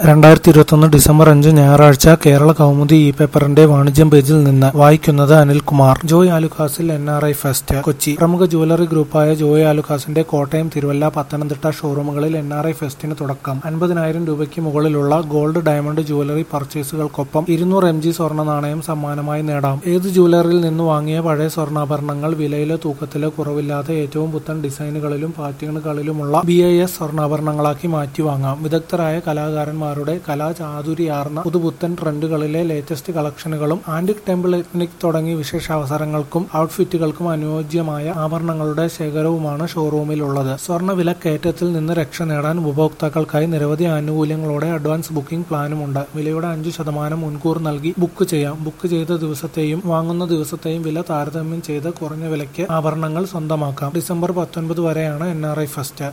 രണ്ടായിരത്തി ഇരുപത്തൊന്ന് ഡിസംബർ അഞ്ച് ഞായറാഴ്ച കേരള കൗമുദി ഇ പേപ്പറിന്റെ വാണിജ്യം പേജിൽ നിന്ന് വായിക്കുന്നത് അനിൽകുമാർ ജോയ് ആലുക്കാസിൽ N R I fest Kochi പ്രമുഖ ജ്വല്ലറി ഗ്രൂപ്പായ ജോയ് ആലുക്കാസിന്റെ കോട്ടയം തിരുവല്ല പത്തനംതിട്ട ഷോറൂമുകളിൽ എൻ ആർ ഐ ഫെസ്റ്റിന് തുടക്കം അൻപതിനായിരം രൂപയ്ക്ക് മുകളിലുള്ള ഗോൾഡ് ഡയമണ്ട് ജ്വല്ലറി പർച്ചേസുകൾക്കൊപ്പം ഇരുന്നൂറ് എം ജി സ്വർണ്ണ നാണയം സമ്മാനമായി നേടാം ഏത് ജ്വല്ലറിയിൽ നിന്ന് വാങ്ങിയ പഴയ സ്വർണ്ണാഭരണങ്ങൾ വിലയിലോ തൂക്കത്തിലോ കുറവില്ലാതെ ഏറ്റവും പുത്തൻ ഡിസൈനുകളിലും പാറ്റേണുകളിലുമുള്ള ബി ഐ എസ് സ്വർണ്ണാഭരണങ്ങളാക്കി മാറ്റി വാങ്ങാം വിദഗ്ധരായ കലാകാരന്മാരുടെ കലാചാതുരിയാർന്ന പുതുപുത്തൻ ട്രെൻഡുകളിലെ ലേറ്റസ്റ്റ് കളക്ഷനുകളും ആന്റിക് ടെമ്പിൾ എത്നിക് തുടങ്ങി വിശേഷാവസരങ്ങൾക്കും ഔട്ട്ഫിറ്റുകൾക്കും അനുയോജ്യമായ ആഭരണങ്ങളുടെ ശേഖരവുമാണ് ഷോറൂമിലുള്ളത് സ്വർണ്ണ വിലക്കയറ്റത്തിൽ നിന്ന് രക്ഷ നേടാൻ ഉപഭോക്താക്കൾക്കായി നിരവധി ആനുകൂല്യങ്ങളോടെ അഡ്വാൻസ് ബുക്കിംഗ് പ്ലാനുമുണ്ട് വിലയുടെ അഞ്ചു ശതമാനം മുൻകൂർ നൽകി ബുക്ക് ചെയ്യാം ബുക്ക് ചെയ്ത ദിവസത്തെയും വാങ്ങുന്ന ദിവസത്തെയും വില താരതമ്യം ചെയ്ത് കുറഞ്ഞ വിലയ്ക്ക് ആഭരണങ്ങൾ സ്വന്തമാക്കാം ഡിസംബർ പത്തൊൻപത് വരെയാണ് എൻ ആർ ഐ ഫെസ്റ്റ്